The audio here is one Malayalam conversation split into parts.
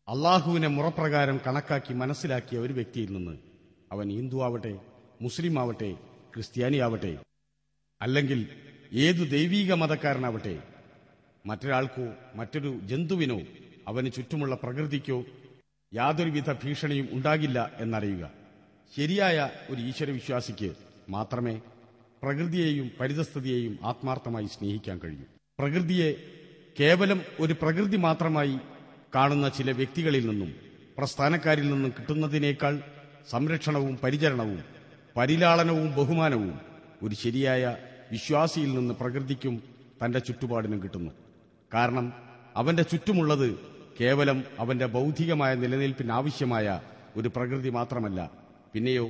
അള്ളാഹുവിനെ മുറപ്രകാരം കണക്കാക്കി മനസ്സിലാക്കിയ ഒരു വ്യക്തിയിൽ നിന്ന് അവൻ ഹിന്ദു ആവട്ടെ മുസ്ലിം ആവട്ടെ ക്രിസ്ത്യാനിയാവട്ടെ അല്ലെങ്കിൽ ഏതു ദൈവീക മതക്കാരനാവട്ടെ മറ്റൊരാൾക്കോ മറ്റൊരു ജന്തുവിനോ അവന് ചുറ്റുമുള്ള പ്രകൃതിക്കോ യാതൊരുവിധ ഭീഷണിയും ഉണ്ടാകില്ല എന്നറിയുക ശരിയായ ഒരു ഈശ്വരവിശ്വാസിക്ക് മാത്രമേ പ്രകൃതിയെയും പരിതസ്ഥിതിയെയും ആത്മാർത്ഥമായി സ്നേഹിക്കാൻ കഴിയൂ പ്രകൃതിയെ കേവലം ഒരു പ്രകൃതി മാത്രമായി കാണുന്ന ചില വ്യക്തികളിൽ നിന്നും പ്രസ്ഥാനക്കാരിൽ നിന്നും കിട്ടുന്നതിനേക്കാൾ സംരക്ഷണവും പരിചരണവും പരിലാളനവും ബഹുമാനവും ഒരു ശരിയായ വിശ്വാസിയിൽ നിന്ന് പ്രകൃതിക്കും തന്റെ ചുറ്റുപാടിനും കിട്ടുന്നു കാരണം അവന്റെ ചുറ്റുമുള്ളത് കേവലം അവന്റെ ബൗദ്ധികമായ നിലനിൽപ്പിന് ആവശ്യമായ ഒരു പ്രകൃതി മാത്രമല്ല പിന്നെയോ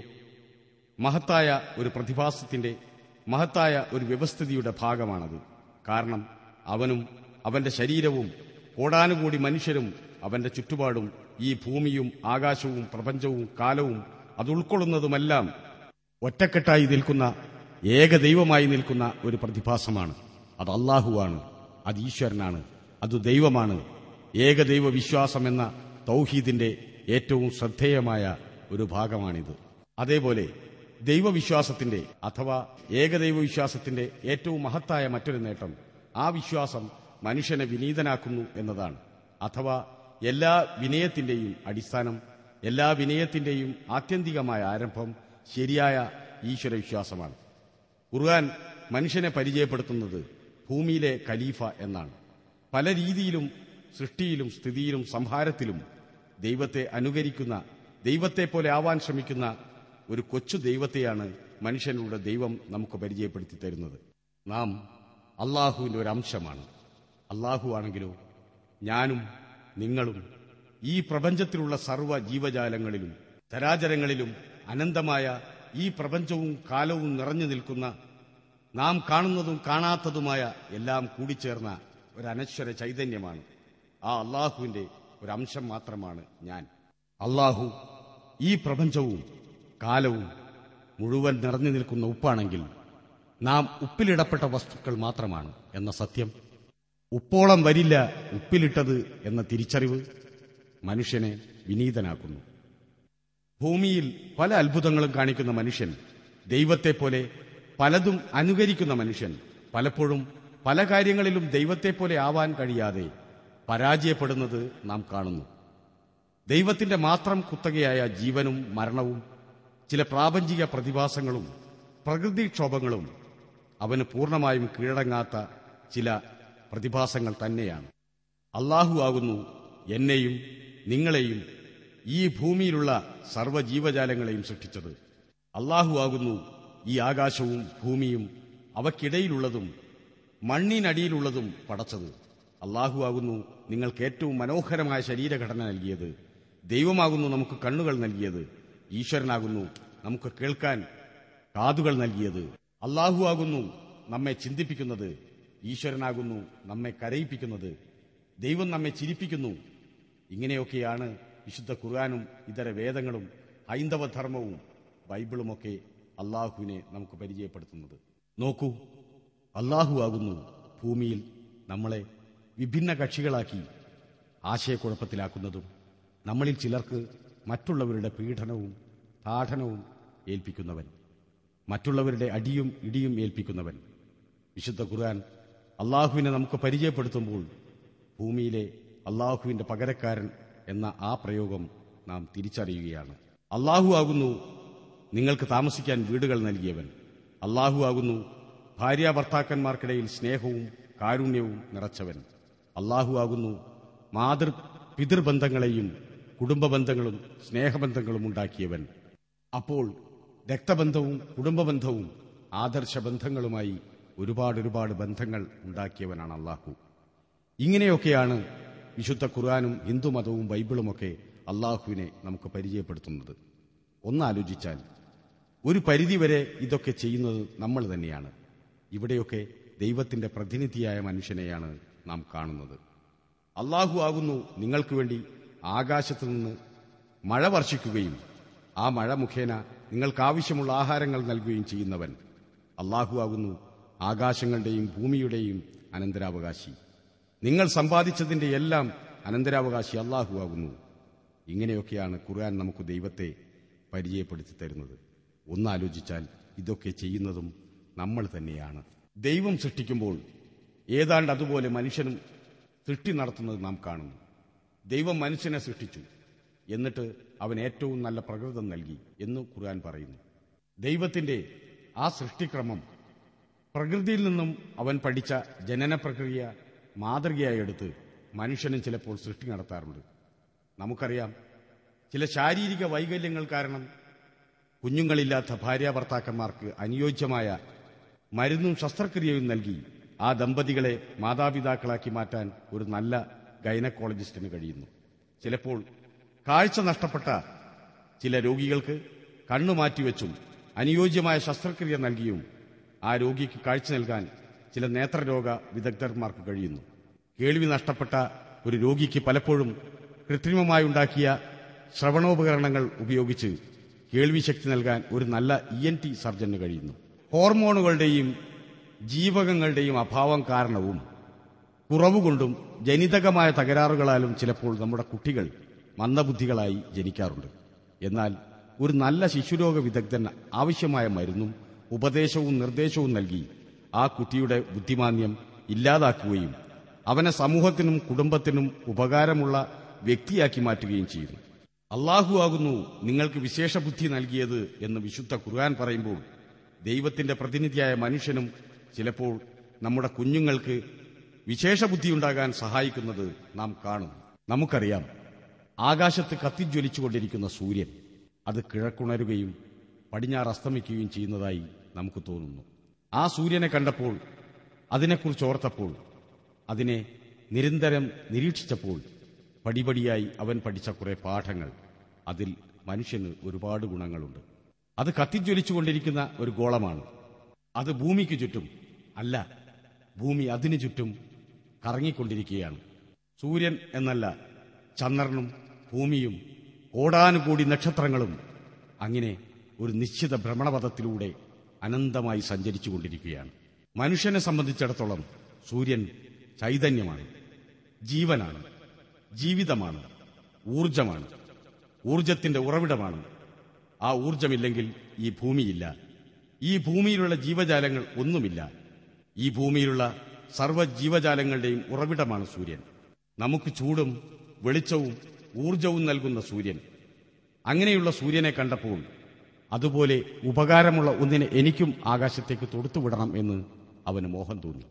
മഹത്തായ ഒരു പ്രതിഭാസത്തിന്റെ മഹത്തായ ഒരു വ്യവസ്ഥിതിയുടെ ഭാഗമാണത് കാരണം അവനും അവന്റെ ശരീരവും കോടാനുകൂടി മനുഷ്യരും അവന്റെ ചുറ്റുപാടും ഈ ഭൂമിയും ആകാശവും പ്രപഞ്ചവും കാലവും അത് ഉൾക്കൊള്ളുന്നതുമെല്ലാം ഒറ്റക്കെട്ടായി നിൽക്കുന്ന ഏക ദൈവമായി നിൽക്കുന്ന ഒരു പ്രതിഭാസമാണ് അത് അള്ളാഹുവാണ് അത് ഈശ്വരനാണ് അത് ദൈവമാണ് ഏകദൈവ വിശ്വാസം എന്ന തൗഹീദിന്റെ ഏറ്റവും ശ്രദ്ധേയമായ ഒരു ഭാഗമാണിത് അതേപോലെ ദൈവവിശ്വാസത്തിന്റെ അഥവാ ഏകദൈവ വിശ്വാസത്തിന്റെ ഏറ്റവും മഹത്തായ മറ്റൊരു നേട്ടം ആ വിശ്വാസം മനുഷ്യനെ വിനീതനാക്കുന്നു എന്നതാണ് അഥവാ എല്ലാ വിനയത്തിന്റെയും അടിസ്ഥാനം എല്ലാ വിനയത്തിന്റെയും ആത്യന്തികമായ ആരംഭം ശരിയായ ഈശ്വരവിശ്വാസമാണ് ഖുർആൻ മനുഷ്യനെ പരിചയപ്പെടുത്തുന്നത് ഭൂമിയിലെ ഖലീഫ എന്നാണ് പല രീതിയിലും സൃഷ്ടിയിലും സ്ഥിതിയിലും സംഹാരത്തിലും ദൈവത്തെ അനുകരിക്കുന്ന ദൈവത്തെ പോലെ ആവാൻ ശ്രമിക്കുന്ന ഒരു കൊച്ചു ദൈവത്തെയാണ് മനുഷ്യനുള്ള ദൈവം നമുക്ക് പരിചയപ്പെടുത്തി തരുന്നത് നാം അള്ളാഹുവിന്റെ ഒരു അംശമാണ് അള്ളാഹു ആണെങ്കിലോ ഞാനും നിങ്ങളും ഈ പ്രപഞ്ചത്തിലുള്ള സർവ്വ ജീവജാലങ്ങളിലും ചരാചരങ്ങളിലും അനന്തമായ ഈ പ്രപഞ്ചവും കാലവും നിറഞ്ഞു നിൽക്കുന്ന നാം കാണുന്നതും കാണാത്തതുമായ എല്ലാം കൂടിച്ചേർന്ന ഒരു അനശ്വര ചൈതന്യമാണ് ആ അള്ളാഹുവിന്റെ ഒരു അംശം മാത്രമാണ് ഞാൻ അള്ളാഹു ഈ പ്രപഞ്ചവും കാലവും മുഴുവൻ നിറഞ്ഞു നിൽക്കുന്ന ഉപ്പാണെങ്കിൽ നാം ഉപ്പിലിടപ്പെട്ട വസ്തുക്കൾ മാത്രമാണ് എന്ന സത്യം ഉപ്പോളം വരില്ല ഉപ്പിലിട്ടത് എന്ന തിരിച്ചറിവ് മനുഷ്യനെ വിനീതനാക്കുന്നു ഭൂമിയിൽ പല അത്ഭുതങ്ങളും കാണിക്കുന്ന മനുഷ്യൻ ദൈവത്തെപ്പോലെ പലതും അനുകരിക്കുന്ന മനുഷ്യൻ പലപ്പോഴും പല കാര്യങ്ങളിലും ദൈവത്തെപ്പോലെ ആവാൻ കഴിയാതെ പരാജയപ്പെടുന്നത് നാം കാണുന്നു ദൈവത്തിന്റെ മാത്രം കുത്തകയായ ജീവനും മരണവും ചില പ്രാപഞ്ചിക പ്രതിഭാസങ്ങളും പ്രകൃതിക്ഷോഭങ്ങളും അവന് പൂർണ്ണമായും കീഴടങ്ങാത്ത ചില പ്രതിഭാസങ്ങൾ തന്നെയാണ് അള്ളാഹു ആകുന്നു എന്നെയും നിങ്ങളെയും ഈ ഭൂമിയിലുള്ള സർവ്വജീവജാലങ്ങളെയും സൃഷ്ടിച്ചത് അള്ളാഹു ആകുന്നു ഈ ആകാശവും ഭൂമിയും അവയ്ക്കിടയിലുള്ളതും മണ്ണിനടിയിലുള്ളതും പടച്ചത് അള്ളാഹു ആകുന്നു നിങ്ങൾക്ക് ഏറ്റവും മനോഹരമായ ശരീരഘടന നൽകിയത് ദൈവമാകുന്നു നമുക്ക് കണ്ണുകൾ നൽകിയത് ഈശ്വരനാകുന്നു നമുക്ക് കേൾക്കാൻ കാതുകൾ നൽകിയത് അള്ളാഹു ആകുന്നു നമ്മെ ചിന്തിപ്പിക്കുന്നത് ഈശ്വരനാകുന്നു നമ്മെ കരയിപ്പിക്കുന്നത് ദൈവം നമ്മെ ചിരിപ്പിക്കുന്നു ഇങ്ങനെയൊക്കെയാണ് വിശുദ്ധ ഖുർആാനും ഇതര വേദങ്ങളും ഹൈന്ദവ ധർമ്മവും ബൈബിളുമൊക്കെ അള്ളാഹുവിനെ നമുക്ക് പരിചയപ്പെടുത്തുന്നത് നോക്കൂ അള്ളാഹു ആകുന്നു ഭൂമിയിൽ നമ്മളെ വിഭിന്ന കക്ഷികളാക്കി ആശയക്കുഴപ്പത്തിലാക്കുന്നതും നമ്മളിൽ ചിലർക്ക് മറ്റുള്ളവരുടെ പീഡനവും താഠനവും ഏൽപ്പിക്കുന്നവൻ മറ്റുള്ളവരുടെ അടിയും ഇടിയും ഏൽപ്പിക്കുന്നവൻ വിശുദ്ധ ഖുർആൻ അള്ളാഹുവിനെ നമുക്ക് പരിചയപ്പെടുത്തുമ്പോൾ ഭൂമിയിലെ അള്ളാഹുവിന്റെ പകരക്കാരൻ എന്ന ആ പ്രയോഗം നാം തിരിച്ചറിയുകയാണ് അള്ളാഹു ആകുന്നു നിങ്ങൾക്ക് താമസിക്കാൻ വീടുകൾ നൽകിയവൻ അള്ളാഹു ആകുന്നു ഭാര്യ ഭർത്താക്കന്മാർക്കിടയിൽ സ്നേഹവും കാരുണ്യവും നിറച്ചവൻ അള്ളാഹു ആകുന്നു മാതൃ പിതൃബന്ധങ്ങളെയും കുടുംബബന്ധങ്ങളും സ്നേഹബന്ധങ്ങളും ഉണ്ടാക്കിയവൻ അപ്പോൾ രക്തബന്ധവും കുടുംബബന്ധവും ആദർശ ബന്ധങ്ങളുമായി ഒരുപാട് ഒരുപാട് ബന്ധങ്ങൾ ഉണ്ടാക്കിയവനാണ് അള്ളാഹു ഇങ്ങനെയൊക്കെയാണ് വിശുദ്ധ ഖുർആാനും ഹിന്ദുമതവും ബൈബിളുമൊക്കെ അള്ളാഹുവിനെ നമുക്ക് പരിചയപ്പെടുത്തുന്നത് ഒന്നാലോചിച്ചാൽ ഒരു പരിധിവരെ ഇതൊക്കെ ചെയ്യുന്നത് നമ്മൾ തന്നെയാണ് ഇവിടെയൊക്കെ ദൈവത്തിന്റെ പ്രതിനിധിയായ മനുഷ്യനെയാണ് നാം കാണുന്നത് അള്ളാഹു ആകുന്നു നിങ്ങൾക്ക് വേണ്ടി ആകാശത്തു നിന്ന് മഴ വർഷിക്കുകയും ആ മഴ മുഖേന നിങ്ങൾക്കാവശ്യമുള്ള ആഹാരങ്ങൾ നൽകുകയും ചെയ്യുന്നവൻ അള്ളാഹു ആകുന്നു ആകാശങ്ങളുടെയും ഭൂമിയുടെയും അനന്തരാവകാശി നിങ്ങൾ സമ്പാദിച്ചതിന്റെ എല്ലാം അനന്തരാവകാശി അള്ളാഹു ആകുന്നു ഇങ്ങനെയൊക്കെയാണ് ഖുർആൻ നമുക്ക് ദൈവത്തെ പരിചയപ്പെടുത്തി തരുന്നത് ഒന്നാലോചിച്ചാൽ ഇതൊക്കെ ചെയ്യുന്നതും നമ്മൾ തന്നെയാണ് ദൈവം സൃഷ്ടിക്കുമ്പോൾ ഏതാണ്ട് അതുപോലെ മനുഷ്യനും സൃഷ്ടി നടത്തുന്നത് നാം കാണുന്നു ദൈവം മനുഷ്യനെ സൃഷ്ടിച്ചു എന്നിട്ട് അവൻ ഏറ്റവും നല്ല പ്രകൃതം നൽകി എന്ന് ഖുർആൻ പറയുന്നു ദൈവത്തിന്റെ ആ സൃഷ്ടിക്രമം പ്രകൃതിയിൽ നിന്നും അവൻ പഠിച്ച ജനന പ്രക്രിയ മാതൃകയായി എടുത്ത് മനുഷ്യനും ചിലപ്പോൾ സൃഷ്ടി നടത്താറുണ്ട് നമുക്കറിയാം ചില ശാരീരിക വൈകല്യങ്ങൾ കാരണം കുഞ്ഞുങ്ങളില്ലാത്ത ഭാര്യാഭർത്താക്കന്മാർക്ക് അനുയോജ്യമായ മരുന്നും ശസ്ത്രക്രിയയും നൽകി ആ ദമ്പതികളെ മാതാപിതാക്കളാക്കി മാറ്റാൻ ഒരു നല്ല ഗൈനക്കോളജിസ്റ്റിന് കഴിയുന്നു ചിലപ്പോൾ കാഴ്ച നഷ്ടപ്പെട്ട ചില രോഗികൾക്ക് കണ്ണു മാറ്റിവെച്ചും അനുയോജ്യമായ ശസ്ത്രക്രിയ നൽകിയും ആ രോഗിക്ക് കാഴ്ച നൽകാൻ ചില നേത്രരോഗ വിദഗ്ധന്മാർക്ക് കഴിയുന്നു കേൾവി നഷ്ടപ്പെട്ട ഒരു രോഗിക്ക് പലപ്പോഴും കൃത്രിമമായി ഉണ്ടാക്കിയ ശ്രവണോപകരണങ്ങൾ ഉപയോഗിച്ച് കേൾവിശക്തി നൽകാൻ ഒരു നല്ല ഇ എൻ ടി സർജന് കഴിയുന്നു ഹോർമോണുകളുടെയും ജീവകങ്ങളുടെയും അഭാവം കാരണവും കുറവുകൊണ്ടും ജനിതകമായ തകരാറുകളാലും ചിലപ്പോൾ നമ്മുടെ കുട്ടികൾ മന്ദബുദ്ധികളായി ജനിക്കാറുണ്ട് എന്നാൽ ഒരു നല്ല ശിശുരോഗ വിദഗ്ധൻ ആവശ്യമായ മരുന്നും ഉപദേശവും നിർദ്ദേശവും നൽകി ആ കുട്ടിയുടെ ബുദ്ധിമാന്യം ഇല്ലാതാക്കുകയും അവനെ സമൂഹത്തിനും കുടുംബത്തിനും ഉപകാരമുള്ള വ്യക്തിയാക്കി മാറ്റുകയും ചെയ്യുന്നു അള്ളാഹു ആകുന്നു നിങ്ങൾക്ക് വിശേഷ ബുദ്ധി നൽകിയത് എന്ന് വിശുദ്ധ ഖുർആൻ പറയുമ്പോൾ ദൈവത്തിന്റെ പ്രതിനിധിയായ മനുഷ്യനും ചിലപ്പോൾ നമ്മുടെ കുഞ്ഞുങ്ങൾക്ക് വിശേഷ ബുദ്ധിയുണ്ടാകാൻ സഹായിക്കുന്നത് നാം കാണും നമുക്കറിയാം ആകാശത്ത് കത്തിജ്വലിച്ചുകൊണ്ടിരിക്കുന്ന സൂര്യൻ അത് കിഴക്കുണരുകയും പടിഞ്ഞാറ് അസ്തമിക്കുകയും ചെയ്യുന്നതായി നമുക്ക് തോന്നുന്നു ആ സൂര്യനെ കണ്ടപ്പോൾ അതിനെക്കുറിച്ച് ഓർത്തപ്പോൾ അതിനെ നിരന്തരം നിരീക്ഷിച്ചപ്പോൾ പടിപടിയായി അവൻ പഠിച്ച കുറെ പാഠങ്ങൾ അതിൽ മനുഷ്യന് ഒരുപാട് ഗുണങ്ങളുണ്ട് അത് കത്തിജ്വലിച്ചുകൊണ്ടിരിക്കുന്ന ഒരു ഗോളമാണ് അത് ഭൂമിക്ക് ചുറ്റും അല്ല ഭൂമി അതിനു ചുറ്റും കറങ്ങിക്കൊണ്ടിരിക്കുകയാണ് സൂര്യൻ എന്നല്ല ചന്ദ്രനും ഭൂമിയും കോടാനുകൂടി നക്ഷത്രങ്ങളും അങ്ങനെ ഒരു നിശ്ചിത ഭ്രമണപഥത്തിലൂടെ അനന്തമായി സഞ്ചരിച്ചുകൊണ്ടിരിക്കുകയാണ് മനുഷ്യനെ സംബന്ധിച്ചിടത്തോളം സൂര്യൻ ചൈതന്യമാണ് ജീവനാണ് ജീവിതമാണ് ഊർജമാണ് ഊർജത്തിന്റെ ഉറവിടമാണ് ആ ഊർജമില്ലെങ്കിൽ ഈ ഭൂമിയില്ല ഈ ഭൂമിയിലുള്ള ജീവജാലങ്ങൾ ഒന്നുമില്ല ഈ ഭൂമിയിലുള്ള സർവ്വ ജീവജാലങ്ങളുടെയും ഉറവിടമാണ് സൂര്യൻ നമുക്ക് ചൂടും വെളിച്ചവും ഊർജവും നൽകുന്ന സൂര്യൻ അങ്ങനെയുള്ള സൂര്യനെ കണ്ടപ്പോൾ അതുപോലെ ഉപകാരമുള്ള ഒന്നിനെ എനിക്കും ആകാശത്തേക്ക് തൊടുത്തുവിടണം എന്ന് അവന് മോഹം തോന്നി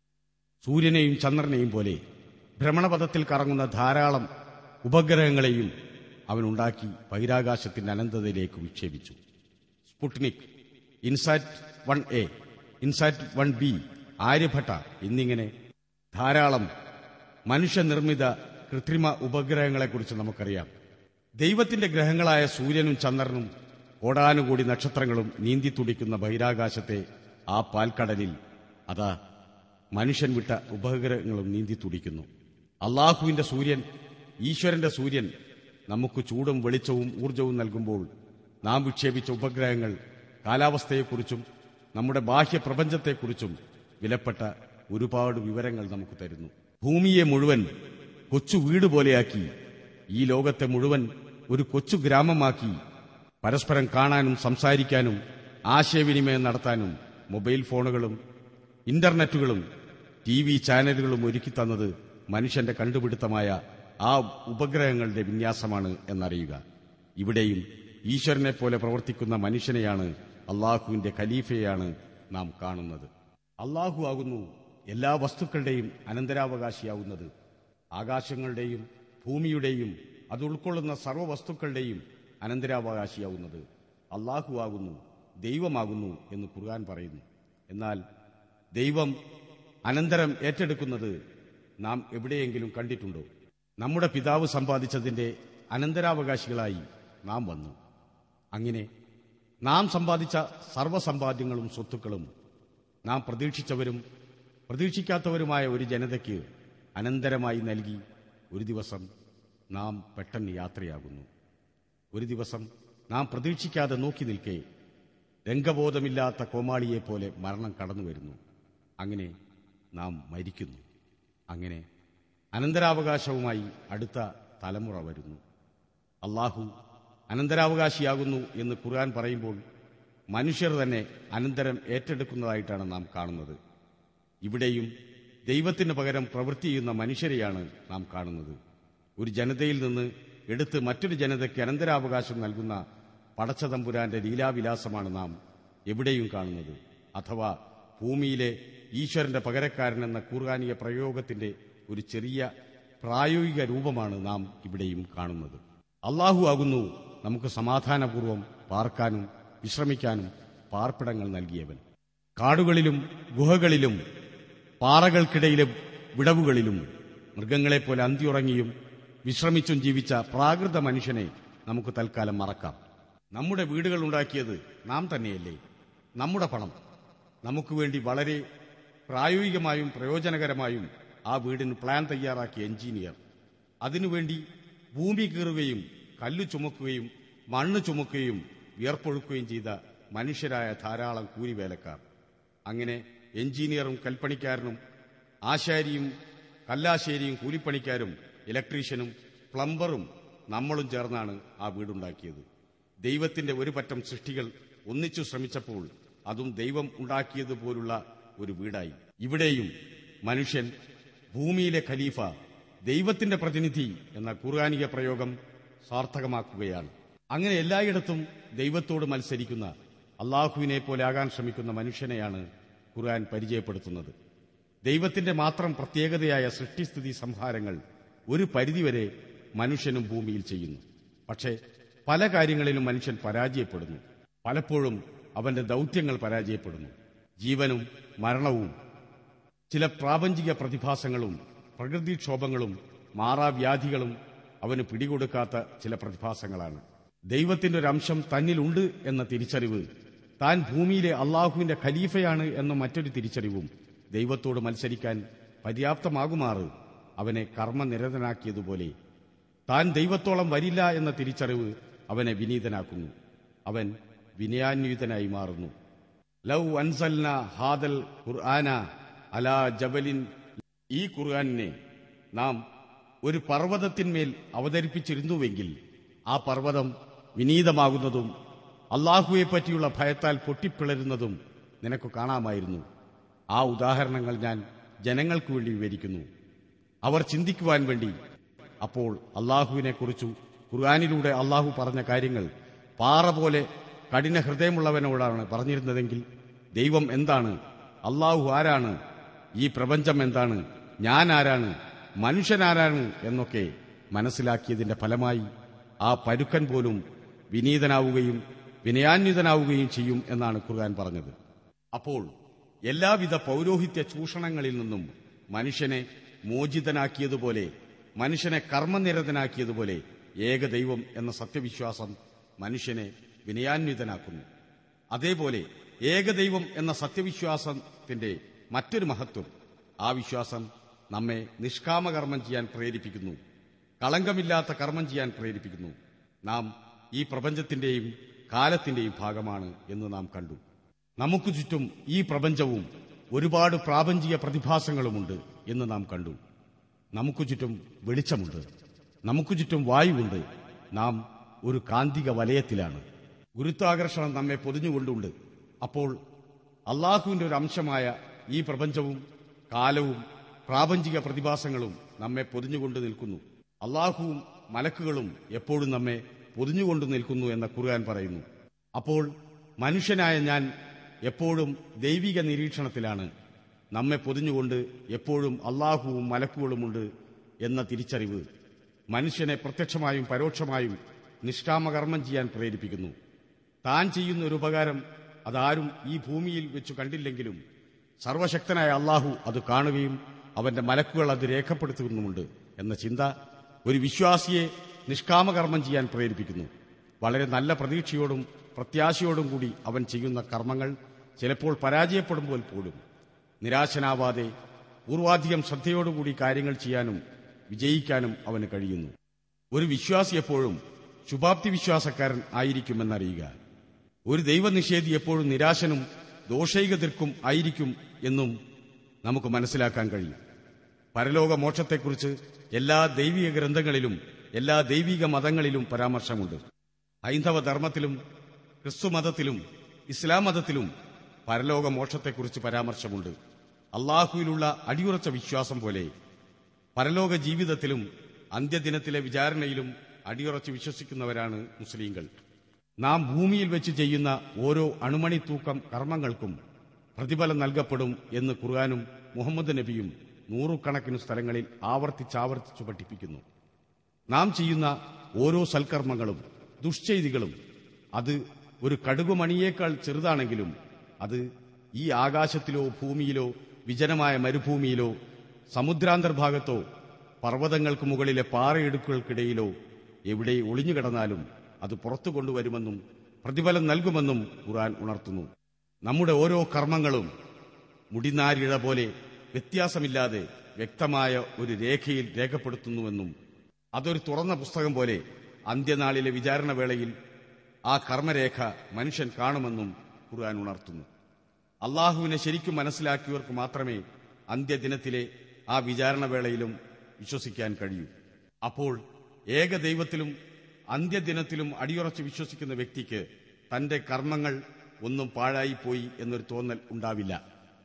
സൂര്യനെയും ചന്ദ്രനെയും പോലെ ഭ്രമണപഥത്തിൽ കറങ്ങുന്ന ധാരാളം ഉപഗ്രഹങ്ങളെയും അവനുണ്ടാക്കി ബഹിരാകാശത്തിന്റെ അനന്തതയിലേക്ക് വിക്ഷേപിച്ചു Sputnik INSAT one A INSAT one B Aryabhata എന്നിങ്ങനെ ധാരാളം മനുഷ്യനിർമ്മിത കൃത്രിമ ഉപഗ്രഹങ്ങളെക്കുറിച്ച് നമുക്കറിയാം ദൈവത്തിന്റെ ഗ്രഹങ്ങളായ സൂര്യനും ചന്ദ്രനും കോടാനുകൂടി നക്ഷത്രങ്ങളും നീന്തി തുടിക്കുന്ന ബഹിരാകാശത്തെ ആ പാൽക്കടലിൽ അതാ മനുഷ്യൻ വിട്ട ഉപഗ്രഹങ്ങളും നീന്തി തുടിക്കുന്നു അള്ളാഹുവിന്റെ സൂര്യൻ ഈശ്വരന്റെ സൂര്യൻ നമുക്ക് ചൂടും വെളിച്ചവും ഊർജവും നൽകുമ്പോൾ നാം വിക്ഷേപിച്ച ഉപഗ്രഹങ്ങൾ കാലാവസ്ഥയെക്കുറിച്ചും നമ്മുടെ ബാഹ്യ പ്രപഞ്ചത്തെക്കുറിച്ചും വിലപ്പെട്ട ഒരുപാട് വിവരങ്ങൾ നമുക്ക് തരുന്നു ഭൂമിയെ മുഴുവൻ കൊച്ചു വീട് പോലെയാക്കി ഈ ലോകത്തെ മുഴുവൻ ഒരു കൊച്ചു ഗ്രാമമാക്കി പരസ്പരം കാണാനും സംസാരിക്കാനും ആശയവിനിമയം നടത്താനും മൊബൈൽ ഫോണുകളും ഇന്റർനെറ്റുകളും ടി വി ചാനലുകളും ഒരുക്കി തന്നത് മനുഷ്യന്റെ കണ്ടുപിടുത്തമായ ആ ഉപഗ്രഹങ്ങളുടെ വിന്യാസമാണ് എന്നറിയുക ഇവിടെയും ഈശ്വരനെ പോലെ പ്രവർത്തിക്കുന്ന മനുഷ്യനെയാണ് അള്ളാഹുവിന്റെ ഖലീഫയെയാണ് നാം കാണുന്നത് അള്ളാഹു ആകുന്നു എല്ലാ വസ്തുക്കളുടെയും അനന്തരാവകാശിയാവുന്നത് ആകാശങ്ങളുടെയും ഭൂമിയുടെയും അത് ഉൾക്കൊള്ളുന്ന സർവ്വ വസ്തുക്കളുടെയും അനന്തരാവകാശിയാവുന്നത് അള്ളാഹു ആകുന്നു ദൈവമാകുന്നു എന്ന് ഖുർആൻ പറയുന്നു എന്നാൽ ദൈവം അനന്തരം ഏറ്റെടുക്കുന്നത് നാം എവിടെയെങ്കിലും കണ്ടിട്ടുണ്ടോ നമ്മുടെ പിതാവ് സമ്പാദിച്ചതിന്റെ അനന്തരാവകാശികളായി നാം വന്നു അങ്ങനെ നാം സമ്പാദിച്ച സർവ്വസമ്പാദ്യങ്ങളും സ്വത്തുക്കളും നാം പ്രതീക്ഷിച്ചവരും പ്രതീക്ഷിക്കാത്തവരുമായ ഒരു ജനതയ്ക്ക് അനന്തരമായി നൽകി ഒരു ദിവസം നാം പെട്ടെന്ന് യാത്രയാകുന്നു ഒരു ദിവസം നാം പ്രതീക്ഷിക്കാതെ നോക്കി നിൽക്കെ രംഗബോധമില്ലാത്ത കോമാളിയെപ്പോലെ മരണം കടന്നു വരുന്നു അങ്ങനെ നാം മരിക്കുന്നു അങ്ങനെ അനന്തരാവകാശവുമായി അടുത്ത തലമുറ വരുന്നു അള്ളാഹു അനന്തരാവകാശിയാകുന്നു എന്ന് ഖുർആൻ പറയുമ്പോൾ മനുഷ്യർ തന്നെ അനന്തരം ഏറ്റെടുക്കുന്നതായിട്ടാണ് നാം കാണുന്നത് ഇവിടെയും ദൈവത്തിന് പകരം പ്രവൃത്തി ചെയ്യുന്ന മനുഷ്യരെയാണ് നാം കാണുന്നത് ഒരു ജനതയിൽ നിന്ന് എടുത്ത് മറ്റൊരു ജനതയ്ക്ക് അനന്തരാവകാശം നൽകുന്ന പടച്ചതമ്പുരാന്റെ ലീലാവിലാസമാണ് നാം എവിടെയും കാണുന്നത് അഥവാ ഭൂമിയിലെ ഈശ്വരന്റെ പകരക്കാരൻ എന്ന ഖുർആാനിക പ്രയോഗത്തിന്റെ ഒരു ചെറിയ പ്രായോഗിക രൂപമാണ് നാം ഇവിടെയും കാണുന്നത് അള്ളാഹു ആകുന്നു നമുക്ക് സമാധാനപൂർവം പാർക്കാനും വിശ്രമിക്കാനും പാർപ്പിടങ്ങൾ നൽകിയവൻ കാടുകളിലും ഗുഹകളിലും പാറകൾക്കിടയിലും വിടവുകളിലും മൃഗങ്ങളെപ്പോലെ അന്തിയുറങ്ങിയും വിശ്രമിച്ചും ജീവിച്ച പ്രാകൃത മനുഷ്യനെ നമുക്ക് തൽക്കാലം മറക്കാം നമ്മുടെ വീടുകൾ ഉണ്ടാക്കിയത് നാം തന്നെയല്ലേ നമ്മുടെ പണം നമുക്ക് വേണ്ടി വളരെ പ്രായോഗികമായും പ്രയോജനകരമായും ആ വീടിന് പ്ലാൻ തയ്യാറാക്കിയ എഞ്ചിനീയർ അതിനുവേണ്ടി ഭൂമി കീറുകയും കല്ല് ചുമക്കുകയും മണ്ണ് ചുമക്കുകയും വിയർപ്പൊഴുക്കുകയും ചെയ്ത മനുഷ്യരായ ധാരാളം കൂലിവേലക്കാർ അങ്ങനെ എഞ്ചിനീയറും കൽപ്പണിക്കാരനും ആശാരിയും കല്ലാശേരിയും കൂലിപ്പണിക്കാരും ഇലക്ട്രീഷ്യനും പ്ലംബറും നമ്മളും ചേർന്നാണ് ആ വീടുണ്ടാക്കിയത് ദൈവത്തിന്റെ ഒരു പറ്റം സൃഷ്ടികൾ ഒന്നിച്ചു ശ്രമിച്ചപ്പോൾ അതും ദൈവം ഉണ്ടാക്കിയതുപോലുള്ള ഒരു വീടായി ഇവിടെയും മനുഷ്യൻ ഭൂമിയിലെ ഖലീഫ ദൈവത്തിന്റെ പ്രതിനിധി എന്ന ഖുർആാനിക പ്രയോഗം സാർത്ഥകമാക്കുകയാണ് അങ്ങനെ എല്ലായിടത്തും ദൈവത്തോട് മത്സരിക്കുന്ന അള്ളാഹുവിനെ പോലെ ആകാൻ ശ്രമിക്കുന്ന മനുഷ്യനെയാണ് ഖുർആൻ പരിചയപ്പെടുത്തുന്നത് ദൈവത്തിന്റെ മാത്രം പ്രത്യേകതയായ സൃഷ്ടിസ്ഥിതി സംഹാരങ്ങൾ ഒരു പരിധിവരെ മനുഷ്യനും ഭൂമിയിൽ ചെയ്യുന്നു പക്ഷേ പല കാര്യങ്ങളിലും മനുഷ്യൻ പരാജയപ്പെടുന്നു പലപ്പോഴും അവന്റെ ദൗത്യങ്ങൾ പരാജയപ്പെടുന്നു ജീവനും മരണവും ചില പ്രാപഞ്ചിക പ്രതിഭാസങ്ങളും പ്രകൃതിക്ഷോഭങ്ങളും മാറാവ്യാധികളും അവന് പിടികൊടുക്കാത്ത ചില പ്രതിഭാസങ്ങളാണ് ദൈവത്തിന്റെ ഒരു അംശം തന്നിലുണ്ട് എന്ന തിരിച്ചറിവ് താൻ ഭൂമിയിലെ അള്ളാഹുവിന്റെ ഖലീഫയാണ് എന്ന മറ്റൊരു തിരിച്ചറിവും ദൈവത്തോട് മത്സരിക്കാൻ പര്യാപ്തമാകുമാറ് അവനെ കർമ്മനിരതനാക്കിയതുപോലെ താൻ ദൈവത്തോളം വരില്ല എന്ന തിരിച്ചറിവ് അവനെ വിനീതനാക്കുന്നു അവൻ വിനയാന്വിതനായി മാറുന്നു ലൗ അൻസൽന ഹാദൽ ഖുർആന അലാ ജബലിൻ ഈ ഖുർആാനിനെ നാം ഒരു പർവ്വതത്തിന്മേൽ അവതരിപ്പിച്ചിരുന്നുവെങ്കിൽ ആ പർവ്വതം വിനീതമാകുന്നതും അള്ളാഹുവെ പറ്റിയുള്ള ഭയത്താൽ പൊട്ടിപ്പിളരുന്നതും നിനക്ക് കാണാമായിരുന്നു ആ ഉദാഹരണങ്ങൾ ഞാൻ ജനങ്ങൾക്ക് വേണ്ടി വിവരിക്കുന്നു അവർ ചിന്തിക്കുവാൻ വേണ്ടി അപ്പോൾ അള്ളാഹുവിനെക്കുറിച്ചു ഖുർആാനിലൂടെ അള്ളാഹു പറഞ്ഞ കാര്യങ്ങൾ പാറ പോലെ കഠിന ഹൃദയമുള്ളവനോടാണ് പറഞ്ഞിരുന്നതെങ്കിൽ ദൈവം എന്താണ് അള്ളാഹു ആരാണ് ഈ പ്രപഞ്ചം എന്താണ് ഞാൻ ആരാണ് മനുഷ്യനാരാണ് എന്നൊക്കെ മനസ്സിലാക്കിയതിന്റെ ഫലമായി ആ പരുക്കൻ പോലും വിനീതനാവുകയും വിനയാന്വിതനാവുകയും ചെയ്യും എന്നാണ് ഖുർആൻ പറഞ്ഞത് അപ്പോൾ എല്ലാവിധ പൗരോഹിത്യ ചൂഷണങ്ങളിൽ നിന്നും മനുഷ്യനെ മോചിതനാക്കിയതുപോലെ മനുഷ്യനെ കർമ്മനിരതനാക്കിയതുപോലെ ഏകദൈവം എന്ന സത്യവിശ്വാസം മനുഷ്യനെ വിനയാന്വിതനാക്കുന്നു അതേപോലെ ഏകദൈവം എന്ന സത്യവിശ്വാസത്തിന്റെ മറ്റൊരു മഹത്വം ആ വിശ്വാസം നമ്മെ നിഷ്കാമകർമ്മം ചെയ്യാൻ പ്രേരിപ്പിക്കുന്നു കളങ്കമില്ലാത്ത കർമ്മം ചെയ്യാൻ പ്രേരിപ്പിക്കുന്നു നാം ഈ പ്രപഞ്ചത്തിന്റെയും കാലത്തിന്റെയും ഭാഗമാണ് എന്ന് നാം കണ്ടു നമുക്ക് ചുറ്റും ഈ പ്രപഞ്ചവും ഒരുപാട് പ്രാപഞ്ചിക പ്രതിഭാസങ്ങളുമുണ്ട് എന്ന് നാം കണ്ടു നമുക്ക് ചുറ്റും വെളിച്ചമുണ്ട് നമുക്ക് ചുറ്റും വായുവുണ്ട് നാം ഒരു കാന്തിക വലയത്തിലാണ് ഗുരുത്വാകർഷണം നമ്മെ പൊതിഞ്ഞുകൊണ്ടുണ്ട് അപ്പോൾ അള്ളാഹുവിന്റെ ഒരു അംശമായ ഈ പ്രപഞ്ചവും കാലവും പ്രാപഞ്ചിക പ്രതിഭാസങ്ങളും നമ്മെ പൊതിഞ്ഞുകൊണ്ട് നിൽക്കുന്നു അള്ളാഹുവും മലക്കുകളും എപ്പോഴും നമ്മെ പൊതിഞ്ഞുകൊണ്ട് നിൽക്കുന്നു എന്ന ഖുർആൻ പറയുന്നു അപ്പോൾ മനുഷ്യനായ ഞാൻ എപ്പോഴും ദൈവിക നിരീക്ഷണത്തിലാണ് നമ്മെ പൊതിഞ്ഞുകൊണ്ട് എപ്പോഴും അള്ളാഹുവും മലക്കുകളുമുണ്ട് എന്ന തിരിച്ചറിവ് മനുഷ്യനെ പ്രത്യക്ഷമായും പരോക്ഷമായും നിഷ്കാമകർമ്മം ചെയ്യാൻ പ്രേരിപ്പിക്കുന്നു താൻ ചെയ്യുന്ന ഒരു ഉപകാരം അതാരും ഈ ഭൂമിയിൽ വെച്ചു കണ്ടില്ലെങ്കിലും സർവശക്തനായ അള്ളാഹു അത് കാണുകയും അവന്റെ മലക്കുകൾ അത് രേഖപ്പെടുത്തുന്നുമുണ്ട് എന്ന ചിന്ത ഒരു വിശ്വാസിയെ നിഷ്കാമകർമ്മം ചെയ്യാൻ പ്രേരിപ്പിക്കുന്നു വളരെ നല്ല പ്രതീക്ഷയോടും പ്രത്യാശയോടും കൂടി അവൻ ചെയ്യുന്ന കർമ്മങ്ങൾ ചിലപ്പോൾ പരാജയപ്പെടുമ്പോൾ പോലും നിരാശനാവാതെ പൂർവാധികം ശ്രദ്ധയോടുകൂടി കാര്യങ്ങൾ ചെയ്യാനും വിജയിക്കാനും അവന് കഴിയുന്നു ഒരു വിശ്വാസി എപ്പോഴും ശുഭാപ്തി വിശ്വാസക്കാരൻ ആയിരിക്കുമെന്നറിയുക ഒരു ദൈവനിഷേധി എപ്പോഴും നിരാശനും ദോഷൈകതിർക്കും ആയിരിക്കും എന്നും നമുക്ക് മനസ്സിലാക്കാൻ കഴിയും പരലോക മോക്ഷത്തെക്കുറിച്ച് എല്ലാ ദൈവിക ഗ്രന്ഥങ്ങളിലും എല്ലാ ദൈവിക മതങ്ങളിലും പരാമർശമുണ്ട് ഹൈന്ദവ ധർമ്മത്തിലും ക്രിസ്തുമതത്തിലും ഇസ്ലാം മതത്തിലും പരലോക മോക്ഷത്തെക്കുറിച്ച് പരാമർശമുണ്ട് അള്ളാഹുവിലുള്ള അടിയുറച്ച വിശ്വാസം പോലെ പരലോക ജീവിതത്തിലും അന്ത്യദിനത്തിലെ വിചാരണയിലും അടിയുറച്ച് വിശ്വസിക്കുന്നവരാണ് മുസ്ലിങ്ങൾ നാം ഭൂമിയിൽ വെച്ച് ചെയ്യുന്ന ഓരോ അണുമണി തൂക്കം കർമ്മങ്ങൾക്കും പ്രതിഫലം നൽകപ്പെടും എന്ന് ഖുർആാനും മുഹമ്മദ് നബിയും നൂറുകണക്കിന് സ്ഥലങ്ങളിൽ ആവർത്തിച്ചാവർത്തിച്ചു പഠിപ്പിക്കുന്നു നാം ചെയ്യുന്ന ഓരോ സൽക്കർമ്മങ്ങളും ദുഷ്ചെയ്തികളും അത് ഒരു കടുകുമണിയേക്കാൾ ചെറുതാണെങ്കിലും അത് ഈ ആകാശത്തിലോ ഭൂമിയിലോ വിജനമായ മരുഭൂമിയിലോ സമുദ്രാന്തർഭാഗത്തോ പർവ്വതങ്ങൾക്ക് മുകളിലെ പാറയിടുക്കുകൾക്കിടയിലോ എവിടെ ഒളിഞ്ഞുകിടന്നാലും അത് പുറത്തു കൊണ്ടുവരുമെന്നും പ്രതിഫലം നൽകുമെന്നും ഖുർആൻ ഉണർത്തുന്നു നമ്മുടെ ഓരോ കർമ്മങ്ങളും മുടിനാരിഴ പോലെ വ്യത്യാസമില്ലാതെ വ്യക്തമായ ഒരു രേഖയിൽ രേഖപ്പെടുത്തുന്നുവെന്നും അതൊരു തുറന്ന പുസ്തകം പോലെ അന്ത്യനാളിലെ വിചാരണവേളയിൽ ആ കർമ്മരേഖ മനുഷ്യൻ കാണുമെന്നും ഖുർആൻ ഉണർത്തുന്നു അള്ളാഹുവിനെ ശരിക്കും മനസ്സിലാക്കിയവർക്ക് മാത്രമേ അന്ത്യദിനത്തിലെ ആ വിചാരണവേളയിലും വിശ്വസിക്കാൻ കഴിയൂ അപ്പോൾ ഏകദൈവത്തിലും അന്ത്യദിനത്തിലും അടിയുറച്ച് വിശ്വസിക്കുന്ന വ്യക്തിക്ക് തന്റെ കർമ്മങ്ങൾ ഒന്നും പാഴായിപ്പോയി എന്നൊരു തോന്നൽ ഉണ്ടാവില്ല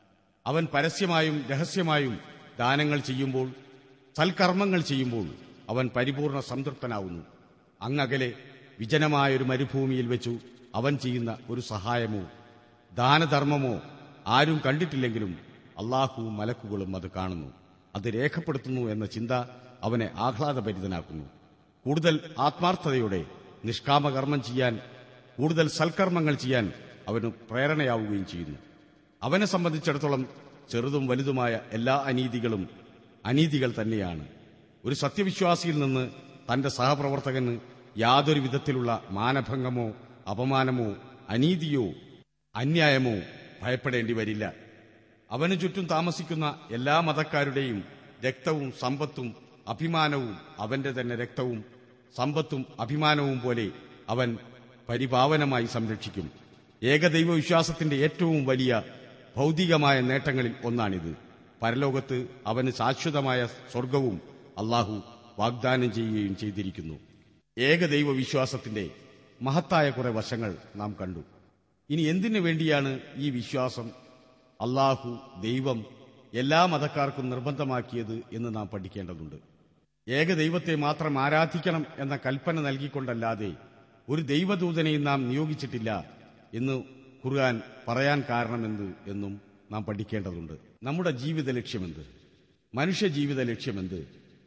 അവൻ പരസ്യമായും രഹസ്യമായും ദാനങ്ങൾ ചെയ്യുമ്പോൾ സൽക്കർമ്മങ്ങൾ ചെയ്യുമ്പോൾ അവൻ പരിപൂർണ സംതൃപ്തനാവുന്നു അങ്ങകലെ വിജനമായൊരു മരുഭൂമിയിൽ വെച്ചു അവൻ ചെയ്യുന്ന ഒരു സഹായമോ ദാനധർമ്മമോ ആരും കണ്ടിട്ടില്ലെങ്കിലും അള്ളാഹുവും മലക്കുകളും അത് കാണുന്നു അത് രേഖപ്പെടുത്തുന്നു എന്ന ചിന്ത അവനെ ആഹ്ലാദഭരിതനാക്കുന്നു കൂടുതൽ ആത്മാർത്ഥതയോടെ നിഷ്കാമകർമ്മം ചെയ്യാൻ കൂടുതൽ സൽക്കർമ്മങ്ങൾ ചെയ്യാൻ അവന് പ്രേരണയാവുകയും ചെയ്യുന്നു അവനെ സംബന്ധിച്ചിടത്തോളം ചെറുതും വലുതുമായ എല്ലാ അനീതികളും അനീതികൾ തന്നെയാണ് ഒരു സത്യവിശ്വാസിയിൽ നിന്ന് തന്റെ സഹപ്രവർത്തകന് യാതൊരു വിധത്തിലുള്ള മാനഭംഗമോ അപമാനമോ അനീതിയോ അന്യായമോ ഭയപ്പെടേണ്ടി വരില്ല അവന് ചുറ്റും താമസിക്കുന്ന എല്ലാ മതക്കാരുടെയും രക്തവും സമ്പത്തും അഭിമാനവും അവന്റെ തന്നെ രക്തവും സമ്പത്തും അഭിമാനവും പോലെ അവൻ പരിപാവനമായി സംരക്ഷിക്കും ഏകദൈവ വിശ്വാസത്തിന്റെ ഏറ്റവും വലിയ ഭൗതികമായ നേട്ടങ്ങളിൽ ഒന്നാണിത് പരലോകത്ത് അവന് ശാശ്വതമായ സ്വർഗവും അള്ളാഹു വാഗ്ദാനം ചെയ്യുകയും ചെയ്തിരിക്കുന്നു ഏകദൈവ വിശ്വാസത്തിന്റെ മഹത്തായ കുറെ വശങ്ങൾ നാം കണ്ടു ഇനി എന്തിനു വേണ്ടിയാണ് ഈ വിശ്വാസം അള്ളാഹു ദൈവം എല്ലാ മതക്കാർക്കും നിർബന്ധമാക്കിയത് എന്ന് നാം പഠിക്കേണ്ടതുണ്ട് ഏകദൈവത്തെ മാത്രം ആരാധിക്കണം എന്ന കൽപ്പന നൽകിക്കൊണ്ടല്ലാതെ ഒരു ദൈവദൂതനെയും നാം നിയോഗിച്ചിട്ടില്ല എന്ന് ഖുർആൻ പറയാൻ കാരണമെന്ത് എന്നും നാം പഠിക്കേണ്ടതുണ്ട് നമ്മുടെ ജീവിത ലക്ഷ്യമെന്ത് മനുഷ്യ ജീവിത ലക്ഷ്യമെന്ത്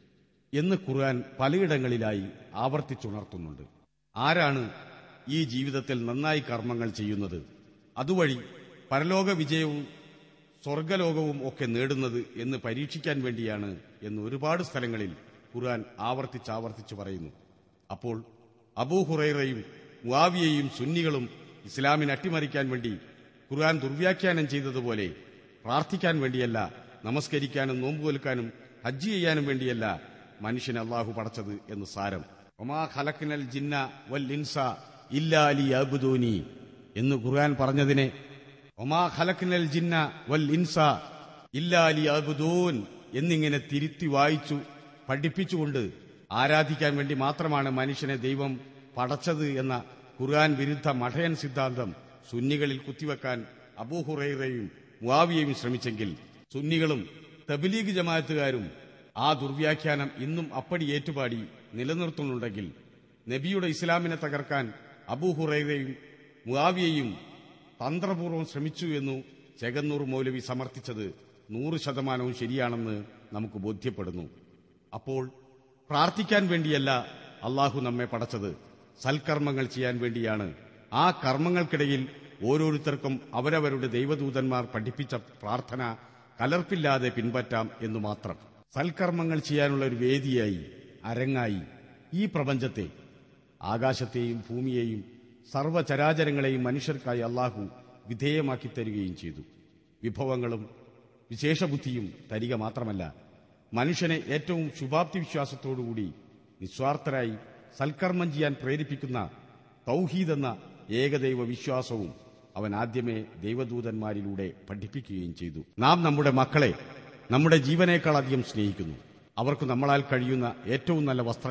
എന്ന് ഖുർആൻ പലയിടങ്ങളിലായി ആവർത്തിച്ചുണർത്തുന്നുണ്ട് ആരാണ് ഈ ജീവിതത്തിൽ നന്നായി കർമ്മങ്ങൾ ചെയ്യുന്നത് അതുവഴി പരലോക വിജയവും സ്വർഗലോകവും ഒക്കെ നേടുന്നത് എന്ന് പരീക്ഷിക്കാൻ വേണ്ടിയാണ് എന്ന് ഒരുപാട് സ്ഥലങ്ങളിൽ ഖുർആൻ ആവർത്തിച്ചാവർത്തിച്ചു പറയുന്നു അപ്പോൾ അബൂഹുറൈറയും മുവാവിയയും സുന്നികളും ഇസ്ലാമിനെ അട്ടിമറിക്കാൻ വേണ്ടി ഖുർആൻ ദുർവ്യാഖ്യാനം ചെയ്തതുപോലെ പ്രാർത്ഥിക്കാൻ വേണ്ടിയല്ല നമസ്കരിക്കാനും നോമ്പുകൊൽക്കാനും ഹജ്ജ് ചെയ്യാനും വേണ്ടിയല്ല മനുഷ്യനെ അള്ളാഹു പടച്ചത് എന്ന് സാരം ഒമാ ഖലഖ്നൽ ജിന്ന വൽ ഇൻസ ഇല്ലാ ലിയഅ്ബുദൂനി എന്ന് ഖുർആൻ പറഞ്ഞതിനെ ഒമാ ഖലഖ്നൽ ജിന്ന വൽ ഇൻസ ഇല്ലാ ലിയഅ്ബുദൂൻ എന്നിങ്ങനെ തിരുത്തി വായിച്ചു പഠിപ്പിച്ചുകൊണ്ട് ആരാധിക്കാൻ വേണ്ടി മാത്രമാണ് മനുഷ്യനെ ദൈവം പടച്ചത് എന്ന ഖുർആൻ വിരുദ്ധ മഠയൻ സിദ്ധാന്തം സുന്നികളിൽ കുത്തിവെക്കാൻ അബൂഹുറൈറയും മുവാവിയയും ശ്രമിച്ചെങ്കിൽ സുന്നികളും തബ്ലീഗ് ജമാഅത്തുകാരും ആ ദുർവ്യാഖ്യാനം ഇന്നും അപ്പടി ഏറ്റുപാടി നിലനിർത്തുന്നുണ്ടെങ്കിൽ നബിയുടെ ഇസ്ലാമിനെ തകർക്കാൻ അബൂഹുറൈറയും മുവാവിയയും തന്ത്രപൂർവ്വം ശ്രമിച്ചു എന്നു ചെകന്നൂർ മൗലവി സമർത്ഥിച്ചത് നൂറ് ശതമാനവും ശരിയാണെന്ന് നമുക്ക് ബോധ്യപ്പെടുന്നു അപ്പോൾ പ്രാർത്ഥിക്കാൻ വേണ്ടിയല്ല അള്ളാഹു നമ്മെ പടച്ചത് സൽക്കർമ്മങ്ങൾ ചെയ്യാൻ വേണ്ടിയാണ് ആ കർമ്മങ്ങൾക്കിടയിൽ ഓരോരുത്തർക്കും അവരവരുടെ ദൈവദൂതന്മാർ പഠിപ്പിച്ച പ്രാർത്ഥന കലർപ്പില്ലാതെ പിൻപറ്റാം എന്നു മാത്രം സൽക്കർമ്മങ്ങൾ ചെയ്യാനുള്ള ഒരു വേദിയായി അരങ്ങായി ഈ പ്രപഞ്ചത്തെ ആകാശത്തെയും ഭൂമിയെയും സർവചരാചരങ്ങളെയും മനുഷ്യർക്കായി അള്ളാഹു വിധേയമാക്കി തരികയും ചെയ്തു വിഭവങ്ങളും വിശേഷബുദ്ധിയും തരിക മാത്രമല്ല മനുഷ്യനെ ഏറ്റവും ശുഭാപ്തി വിശ്വാസത്തോടുകൂടി നിസ്വാർത്ഥരായി സൽക്കർമ്മം ചെയ്യാൻ പ്രേരിപ്പിക്കുന്ന തൗഹീദ് എന്ന ഏകദൈവ വിശ്വാസവും അവൻ ആദ്യമേ ദൈവദൂതന്മാരിലൂടെ പഠിപ്പിക്കുകയും ചെയ്തു നാം നമ്മുടെ മക്കളെ നമ്മുടെ ജീവനേക്കാൾ അധികം സ്നേഹിക്കുന്നു അവർക്ക് നമ്മളാൽ കഴിയുന്ന ഏറ്റവും നല്ല വസ്ത്രങ്ങൾ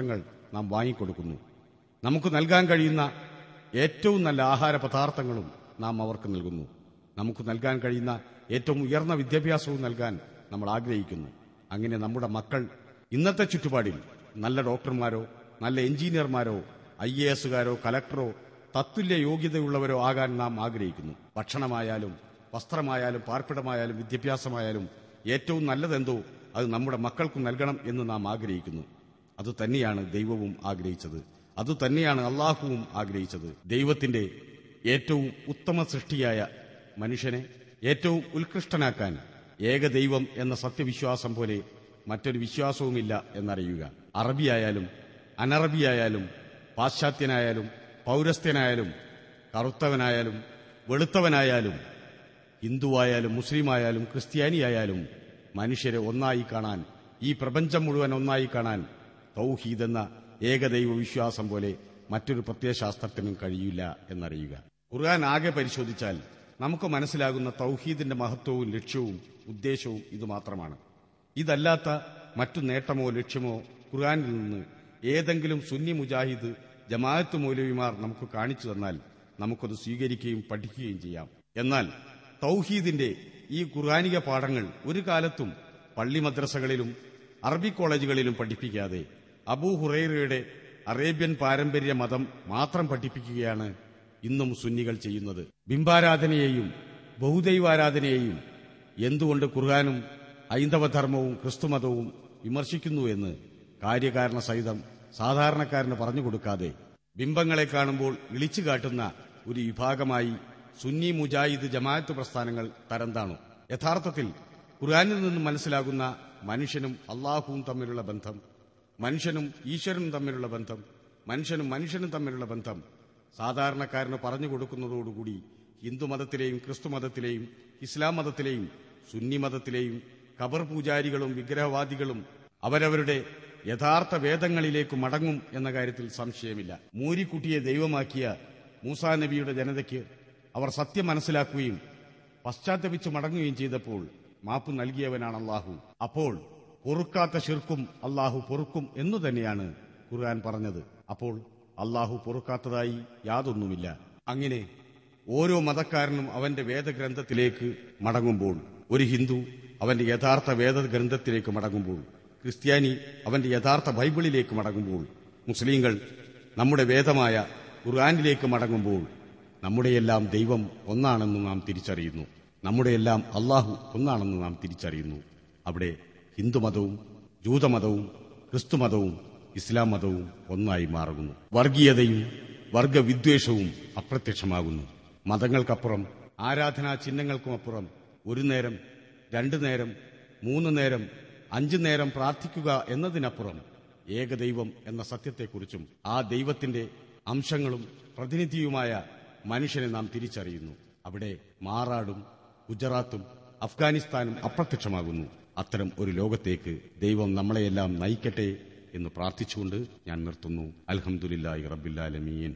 നാം വാങ്ങിക്കൊടുക്കുന്നു നമുക്ക് നൽകാൻ കഴിയുന്ന ഏറ്റവും നല്ല ആഹാര പദാർത്ഥങ്ങളും നാം അവർക്ക് നൽകുന്നു നമുക്ക് നൽകാൻ കഴിയുന്ന ഏറ്റവും ഉയർന്ന വിദ്യാഭ്യാസവും നൽകാൻ നമ്മൾ ആഗ്രഹിക്കുന്നു അങ്ങനെ നമ്മുടെ മക്കൾ ഇന്നത്തെ ചുറ്റുപാടിൽ നല്ല ഡോക്ടർമാരോ നല്ല എഞ്ചിനീയർമാരോ ഐ എ എസുകാരോ കലക്ടറോ തത്തുല്യ യോഗ്യതയുള്ളവരോ ആകാൻ നാം ആഗ്രഹിക്കുന്നു ഭക്ഷണമായാലും വസ്ത്രമായാലും പാർപ്പിടമായാലും വിദ്യാഭ്യാസമായാലും ഏറ്റവും നല്ലതെന്തോ അത് നമ്മുടെ മക്കൾക്ക് നൽകണം എന്ന് നാം ആഗ്രഹിക്കുന്നു അത് തന്നെയാണ് ദൈവവും ആഗ്രഹിച്ചത് അതുതന്നെയാണ് അള്ളാഹുവും ആഗ്രഹിച്ചത് ദൈവത്തിന്റെ ഏറ്റവും ഉത്തമ സൃഷ്ടിയായ മനുഷ്യനെ ഏറ്റവും ഉത്കൃഷ്ടനാക്കാൻ ഏകദൈവം എന്ന സത്യവിശ്വാസം പോലെ മറ്റൊരു വിശ്വാസവുമില്ല എന്നറിയുക അറബിയായാലും അനറബിയായാലും പാശ്ചാത്യനായാലും പൗരസ്ത്യനായാലും കറുത്തവനായാലും വെളുത്തവനായാലും ഹിന്ദുവായാലും മുസ്ലിമായാലും ക്രിസ്ത്യാനിയായാലും മനുഷ്യരെ ഒന്നായി കാണാൻ ഈ പ്രപഞ്ചം മുഴുവൻ ഒന്നായി കാണാൻ തൗഹീദ് എന്ന ഏകദൈവ വിശ്വാസം പോലെ മറ്റൊരു പ്രത്യയശാസ്ത്രത്തിനും കഴിയില്ല എന്നറിയുക ഖുർആൻ ആകെ പരിശോധിച്ചാൽ നമുക്ക് മനസ്സിലാകുന്ന തൗഹീദിന്റെ മഹത്വവും ലക്ഷ്യവും ഉദ്ദേശവും ഇതുമാത്രമാണ് ഇതല്ലാത്ത മറ്റു നേട്ടമോ ലക്ഷ്യമോ ഖുർആനിൽ നിന്ന് ഏതെങ്കിലും സുന്നി മുജാഹിദ് ജമാഅത്ത് മൗലവിമാർ നമുക്ക് കാണിച്ചു തന്നാൽ നമുക്കത് സ്വീകരിക്കുകയും പഠിക്കുകയും ചെയ്യാം എന്നാൽ തൗഹീദിന്റെ ഈ ഖുർആാനിക പാഠങ്ങൾ ഒരു കാലത്തും പള്ളി മദ്രസകളിലും അറബി കോളേജുകളിലും പഠിപ്പിക്കാതെ അബൂ ഹുറൈറയുടെ അറേബ്യൻ പാരമ്പര്യ മതം മാത്രം പഠിപ്പിക്കുകയാണ് ഇന്നും സുന്നികൾ ചെയ്യുന്നത് ബിംബാരാധനയെയും ബഹുദൈവാരാധനയെയും എന്തുകൊണ്ട് ഖുർആാനും ഐന്ദവധർമ്മവും ക്രിസ്തുമതവും വിമർശിക്കുന്നു എന്ന് കാര്യകാരണ സഹിതം സാധാരണക്കാരന് പറഞ്ഞു കൊടുക്കാതെ ബിംബങ്ങളെ കാണുമ്പോൾ ഇളിച്ചു കാട്ടുന്ന ഒരു വിഭാഗമായി സുന്നി മുജാഹിദ് ജമാഅത്ത് പ്രസ്ഥാനങ്ങൾ തരംതാണു യഥാർത്ഥത്തിൽ ഖുർആാനിൽ നിന്നും മനസ്സിലാകുന്ന മനുഷ്യനും അള്ളാഹുവും തമ്മിലുള്ള ബന്ധം മനുഷ്യനും ഈശ്വരനും തമ്മിലുള്ള ബന്ധം മനുഷ്യനും മനുഷ്യനും തമ്മിലുള്ള ബന്ധം സാധാരണക്കാരന് പറഞ്ഞു കൊടുക്കുന്നതോടുകൂടി ഹിന്ദുമതത്തിലെയും ക്രിസ്തുമതത്തിലെയും ഇസ്ലാം മതത്തിലെയും സുന്നി മതത്തിലെയും ഖബർ പൂജാരികളും വിഗ്രഹവാദികളും അവരവരുടെ യഥാർത്ഥ വേദങ്ങളിലേക്ക് മടങ്ങും എന്ന കാര്യത്തിൽ സംശയമില്ല മൂരിക്കുട്ടിയെ ദൈവമാക്കിയ മൂസാ നബിയുടെ ജനതയ്ക്ക് അവർ സത്യം മനസ്സിലാക്കുകയും പശ്ചാത്തപിച്ച് മടങ്ങുകയും ചെയ്തപ്പോൾ മാപ്പ് നൽകിയവനാണ് അള്ളാഹു അപ്പോൾ പൊറുക്കാത്ത ശിർക്കും അള്ളാഹു പൊറുക്കും എന്നു തന്നെയാണ് ഖുർആൻ പറഞ്ഞത് അപ്പോൾ അള്ളാഹു പൊറുക്കാത്തതായി യാതൊന്നുമില്ല അങ്ങനെ ഓരോ മതക്കാരനും അവന്റെ വേദഗ്രന്ഥത്തിലേക്ക് മടങ്ങുമ്പോൾ ഒരു ഹിന്ദു അവന്റെ യഥാർത്ഥ വേദഗ്രന്ഥത്തിലേക്ക് മടങ്ങുമ്പോൾ ക്രിസ്ത്യാനി അവന്റെ യഥാർത്ഥ ബൈബിളിലേക്ക് മടങ്ങുമ്പോൾ മുസ്ലിങ്ങൾ നമ്മുടെ വേദമായ ഖുർആാനിലേക്ക് മടങ്ങുമ്പോൾ നമ്മുടെയെല്ലാം ദൈവം ഒന്നാണെന്ന് നാം തിരിച്ചറിയുന്നു നമ്മുടെയെല്ലാം അള്ളാഹു ഒന്നാണെന്ന് നാം തിരിച്ചറിയുന്നു അവിടെ ഹിന്ദുമതവും ജൂതമതവും ക്രിസ്തുമതവും ഇസ്ലാം മതവും ഒന്നായി മാറുന്നു വർഗീയതയും വർഗവിദ്വേഷവും അപ്രത്യക്ഷമാകുന്നു മതങ്ങൾക്കപ്പുറം ആരാധനാ ചിഹ്നങ്ങൾക്കുമപ്പുറം ഒരു നേരം രണ്ടു നേരം മൂന്ന് നേരം അഞ്ചു നേരം പ്രാർത്ഥിക്കുക എന്നതിനപ്പുറം ഏകദൈവം എന്ന സത്യത്തെക്കുറിച്ചും ആ ദൈവത്തിന്റെ അംശങ്ങളും പ്രതിനിധിയുമായ മനുഷ്യനെ നാം തിരിച്ചറിയുന്നു അവിടെ മാറാടും ഗുജറാത്തും അഫ്ഗാനിസ്ഥാനും അപ്രത്യക്ഷമാകുന്നു അത്തരം ഒരു ലോകത്തേക്ക് ദൈവം നമ്മളെയെല്ലാം നയിക്കട്ടെ എന്ന് പ്രാർത്ഥിച്ചുകൊണ്ട് ഞാൻ നിർത്തുന്നു അൽഹംദുലില്ലാഹി റബ്ബില്ലാലമീൻ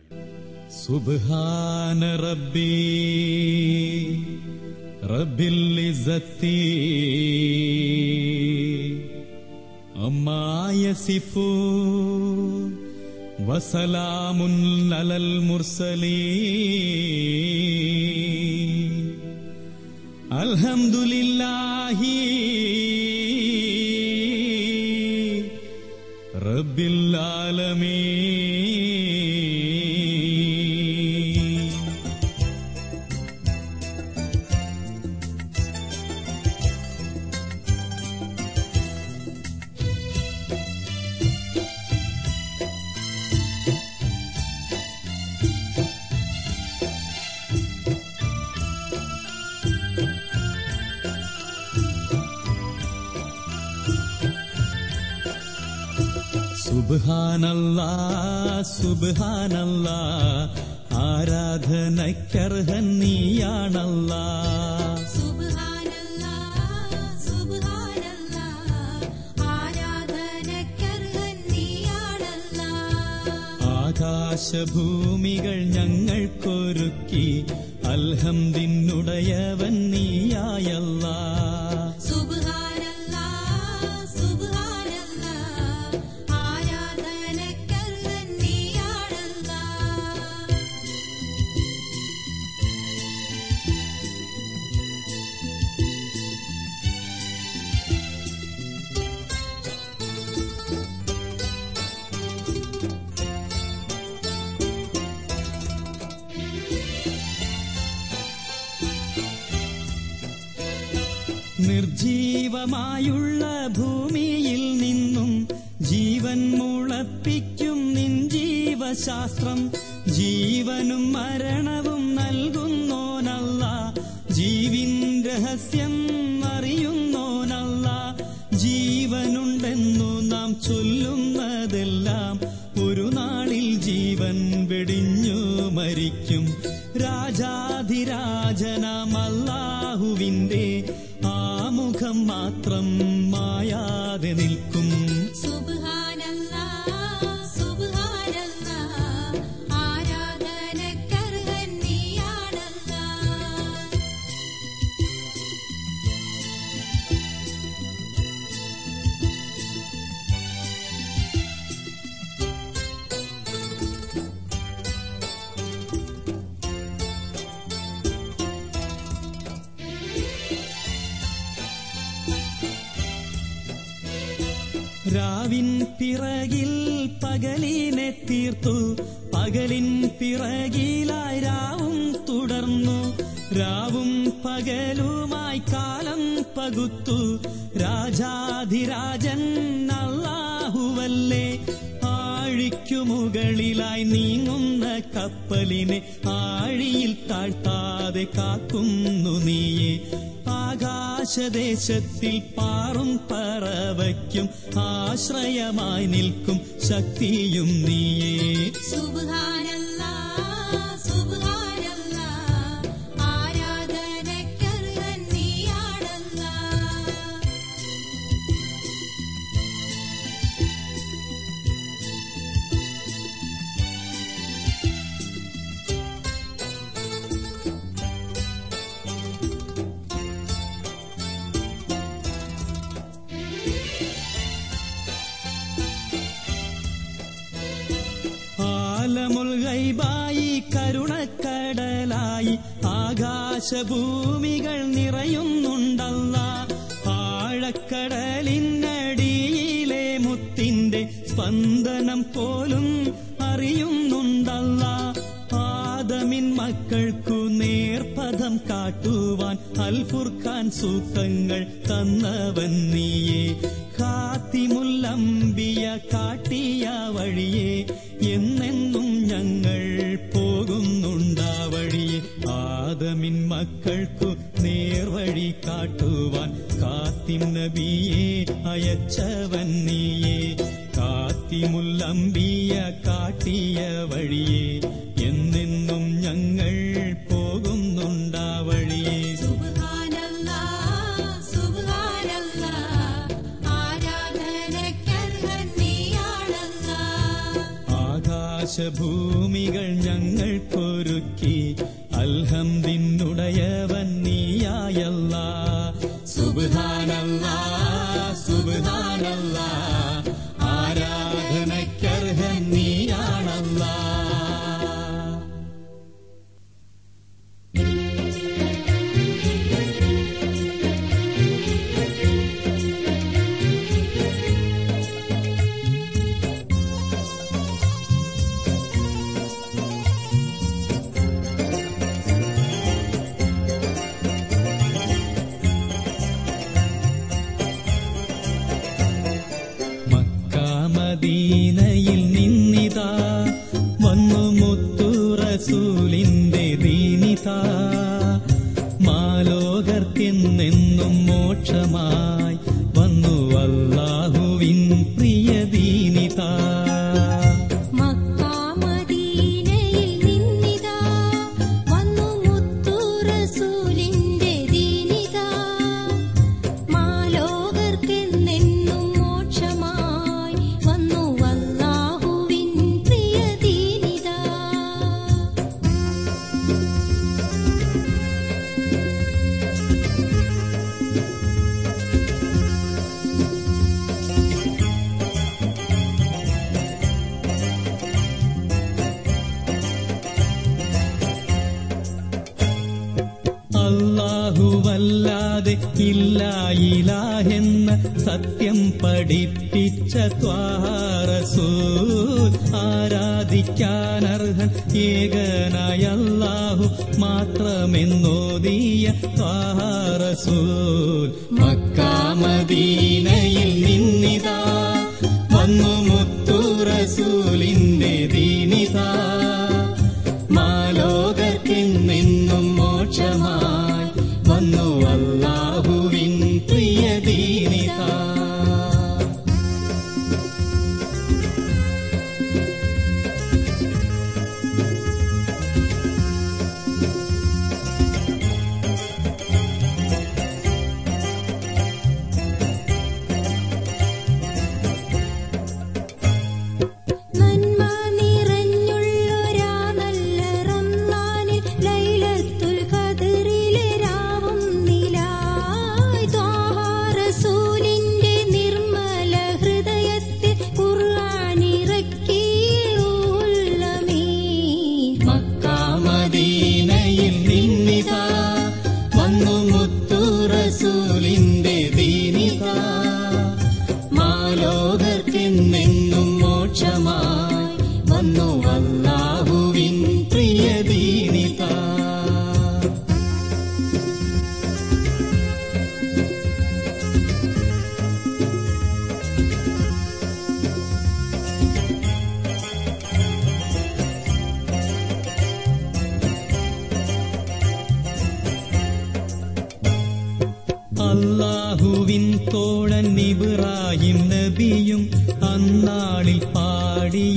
സുബ്ഹാന റബ്ബി റബ്ബിൽ ഇസ്സത്തി അമ്മാ യസിഫൂൻ വസലാമുൻ അലൽ മുർസലീൻ അൽഹംദുലില്ലാഹി റബ്ബിൽ ആലമീൻ സുബ്ഹാനല്ലാ സുബ്ഹാനല്ലാ ആരാധനയ്ക്കർഹൻ നീയാണല്ലാ സുബ്ഹാനല്ലാ സുബ്ഹാനല്ലാ ആരാധനക്കർഹൻ നീയാണല്ലാ ആകാശഭൂമികൾ ഞങ്ങൾക്കൊരുക്കി അൽഹംദിനുടയവൻ നീയായല്ലാ സുബ്ഹാനല്ലാ സുബ്ഹാനല്ലാ ആരാധനക്കർഹൻ നിർജീവമായുള്ള ഭൂമിയിൽ നിന്നും ജീവൻ മുളപ്പിക്കും നിൻ ജീവശാസ്ത്രം ജീവനും മരണവും നൽകുന്നോനല്ല ജീവിൻ രഹസ്യം അറിയുന്നോനല്ല ജീവനുണ്ടെന്നു നാം ചൊല്ലുന്നതെല്ലാം ഒരു നാളിൽ ജീവൻ വെടിഞ്ഞു മരിക്കും രാജാധിരാജനാം അല്ലാഹുവിന്റെ ആമുഖം മാത്രം മായാതെ നിൽക്കും സുബ്ഹാനല്ലാ സുബ്ഹാനല്ലാ ആരാധനക്കർഹൻ നീയാണല്ലാ രാവിൻ പിറകിൽ പകലിനെ തീർത്തു പകലിൻ പിറകിലായി രാവും തുടർന്നു രാവും പകലുമായി കാലം പകുത്തു രാജാധിരാജൻ അല്ലാഹുവല്ലേ ആഴിക്കു മുകളിലായി നീങ്ങുന്ന കപ്പലിനെ ആഴിയിൽ താഴ്ത്താതെ കാക്കുന്നു നീയെ ആകാശദേശത്തിൽ പാറും പറവയ്ക്കും ആശ്രയമായി നിൽക്കും ശക്തിയും നീയേ സുബ്ഹാനല്ലാ സുബ്ഹാനല്ലാ ആരാധനക്കർഹൻ നീയാണല്ലാ ആലമുൽ ഗൈബായി കരുണക്കടലായി ആകാശഭൂമികൾ നിറയുന്നുണ്ടല്ല ആഴക്കടലിനടിയിലെ മുത്തിന്റെ സ്പന്ദനം പോലും അറിയുന്നുണ്ടല്ല ആദമിൻ മക്കൾക്കു നേർപഥം കാട്ടുവാൻ അൽഫുർഖാൻ സൂക്തങ്ങൾ തന്നവൻ നീയേ ഖാത്തിമുല്ലംബിയ കാട്ടിയ വഴിയെ എന്നെന്നും ഞങ്ങൾ പോകുന്നുണ്ടാ വഴിയെ ആദമിൻ മക്കൾക്കു നേർവഴി കാട്ടുവാൻ കാത്തിൻ നബിയെ അയച്ചവൻ നീയെ കാത്തിമുല്ലംബിയ കാട്ടിയ വഴിയെ എന്നെന്നും ഞങ്ങൾ പോകുന്നുണ്ടാ വഴിയെ സുബ്ഹാനല്ലാ സുബ്ഹാനല്ലാ ആരാധനക്കർഹൻ നീയാണല്ലാ ആകാശഭൂമികൾ ഞങ്ങൾക്കൊരുക്കി അൽഹംദിനുടയവൻ നീയായല്ല സുബ്ഹാനല്ലാ സുബ്ഹാനല്ലാ ആരാധനയ്ക്കർഹൻ നീയാണല്ലാ മക്കാമദീനയിൽ നിന്നിതാ വന്നു മുത്തു റസൂലിന്റെ ദീനിതാ മാലോകർക്കെന്നെന്നും മോക്ഷമായി വന്നു അല്ലാഹുവിൻ പ്രിയ ദീനിതാ മക്കാ മദീനയിൽ നിന്നിതാ വന്നു മുത്തു റസൂലിന്റെ ദീനിതാ മാലോകർക്കെന്നെന്നും മോക്ഷമായി വന്നു അല്ലാഹുവിൻ പ്രിയ ദീനിതാ അല്ലാഹുവല്ലാതെ ഇല്ലായിലാഹെന്ന സത്യം പഠിപ്പിച്ച ത്വാറസൂൽ ആ ആരാധിക്കാൻ അർഹൻ ഏകനായ അല്ലാഹു മാത്രമെന്നോദിയ റസൂൽ മക്കാമദീനയിൽ നിന്നിതാ വന്നു മുത്തു റസൂലിന്റെ ദീനിതാ മാലോകർക്കെന്നെന്നും മോക്ഷമായി വന്നു അല്ലാഹുവിൻ പ്രിയ ദീനിതാ നന്മ നിറഞ്ഞുള്ളൊരാ നല്ല റംസാനിൽ ലൈലത്തുൽ ഖദറിലെ രാവും നിലായ് ത്വാഹ റസൂലിന്റെ നിർമ്മല ഹൃദയത്തിൽ ഖുർആനിറക്കിയുള്ളമേ മക്കാമദീനയിൽ നിന്നിതാ വന്നു മുത്തു റസൂലിന്റെ ദീനിതാ മാലോകർക്കെന്നെന്നും മോക്ഷമായി വന്നു അല്ലാഹുവിൻ പ്രിയ ദീനിതാ അല്ലാഹുവിൻ തോഴൻ ഇബ്രാഹിം നബിയും അന്നാളിൽ പാടിയ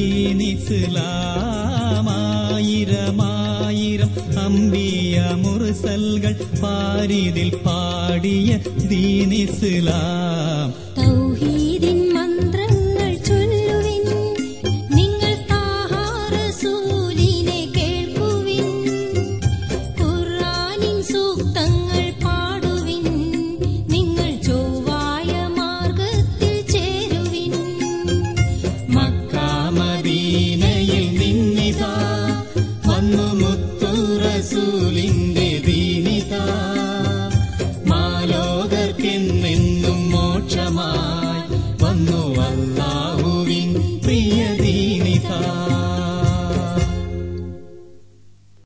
ദീനിസ്ലാമായിരമായിരം അമ്പിയ മുർസൽകൾ പാരിതിൽ പാടിയ ദീനിസ്ലാം